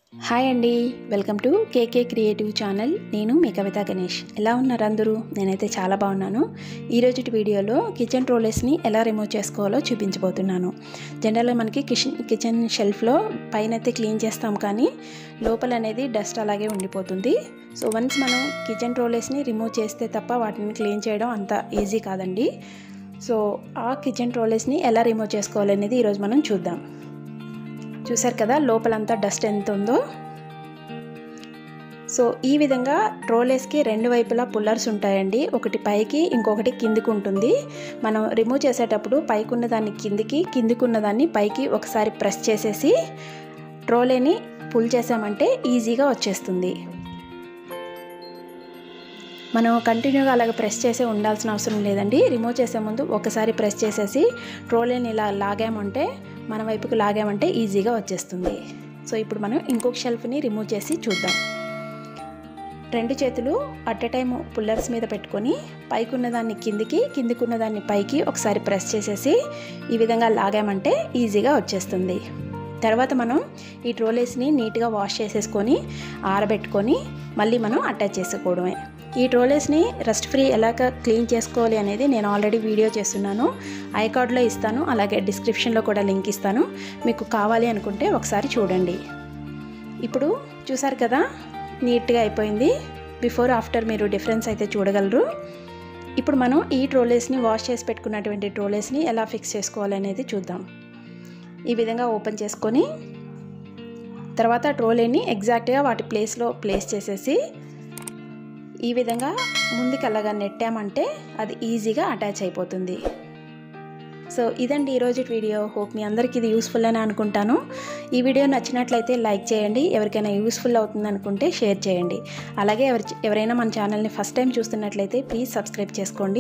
hi అండి welcome to KK creative channel నేను మీ కవిత గణేష్ ఎలా ఉన్నారు అందరూ నేనైతే చాలా బాగున్నాను ఈరోజు వీడియోలో కిచెన్ రోలెస్ని ఎలా రిమూవ్ చేసుకోవాలో చూపించబోతున్నాను జనరల్గా మనకి కిచెన్ కిచెన్ షెల్ఫ్లో పైన అయితే క్లీన్ చేస్తాం కానీ లోపల అనేది డస్ట్ అలాగే ఉండిపోతుంది సో వన్స్ మనం కిచెన్ రోలెస్ని రిమూవ్ చేస్తే తప్ప వాటిని క్లీన్ చేయడం అంత ఈజీ కాదండి సో ఆ కిచెన్ రోలెస్ని ఎలా రిమూవ్ చేసుకోవాలనేది ఈరోజు మనం చూద్దాం చూసారు కదా లోపలంతా డస్ట్ ఎంత ఉందో సో ఈ విధంగా రోలేస్కి రెండు వైపులా పుల్లర్స్ ఉంటాయండి ఒకటి పైకి ఇంకొకటి కిందికి ఉంటుంది మనం రిమూవ్ చేసేటప్పుడు పైకి ఉన్న దాన్ని కిందికి కిందికి ఉన్న దాన్ని పైకి ఒకసారి ప్రెస్ చేసేసి రోలేని పుల్ చేసామంటే ఈజీగా వచ్చేస్తుంది మనం కంటిన్యూగా అలాగ ప్రెస్ చేసే ఉండాల్సిన అవసరం లేదండి రిమూవ్ చేసే ముందు ఒకసారి ప్రెస్ చేసేసి ట్రోలేని ఇలా లాగామంటే మన వైపుకి లాగామంటే ఈజీగా వచ్చేస్తుంది సో ఇప్పుడు మనం ఇంకొక షెల్ఫ్ని రిమూవ్ చేసి చూద్దాం రెండు చేతులు అట్ ఎ టైం పుల్లర్స్ మీద పెట్టుకొని పైకి ఉన్నదాన్ని కిందికి కిందికి ఉన్నదాన్ని పైకి ఒకసారి ప్రెస్ చేసేసి ఈ విధంగా లాగామంటే ఈజీగా వచ్చేస్తుంది తర్వాత మనం ఈ ట్రోలేస్ని నీట్గా వాష్ చేసేసుకొని ఆరబెట్టుకొని మళ్ళీ మనం అటాచ్ చేసుకోవడమే ఈ ట్రోలేస్ని రస్ట్ ఫ్రీ ఎలాగ క్లీన్ చేసుకోవాలి అనేది నేను ఆల్రెడీ వీడియో చేస్తున్నాను ఐ కార్డ్లో ఇస్తాను అలాగే డిస్క్రిప్షన్లో కూడా లింక్ ఇస్తాను మీకు కావాలి అనుకుంటే ఒకసారి చూడండి ఇప్పుడు చూసారు కదా నీట్గా అయిపోయింది బిఫోర్ ఆఫ్టర్ మీరు డిఫరెన్స్ అయితే చూడగలరు ఇప్పుడు మనం ఈ ట్రోలేస్ని వాష్ చేసి పెట్టుకున్నటువంటి ట్రోలేస్ని ఎలా ఫిక్స్ చేసుకోవాలనేది చూద్దాం ఈ విధంగా ఓపెన్ చేసుకొని తర్వాత ట్రోలేని ఎగ్జాక్ట్గా వాటి ప్లేస్లో ప్లేస్ చేసేసి ఈ విధంగా ముందుకు అలాగా నెట్టామంటే అది ఈజీగా అటాచ్ అయిపోతుంది సో ఇదండి ఈరోజు వీడియో హోప్ మీ అందరికీ ఇది యూస్ఫుల్ అని అనుకుంటాను ఈ వీడియో నచ్చినట్లయితే లైక్ చేయండి ఎవరికైనా యూస్ఫుల్ అవుతుంది అనుకుంటే షేర్ చేయండి అలాగే ఎవరి ఎవరైనా మన ఛానల్ని ఫస్ట్ టైం చూస్తున్నట్లయితే ప్లీజ్ సబ్స్క్రైబ్ చేసుకోండి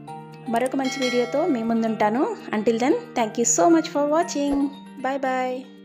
మరొక మంచి వీడియోతో మీ ముందుంటాను until then thank you so much for watching bye bye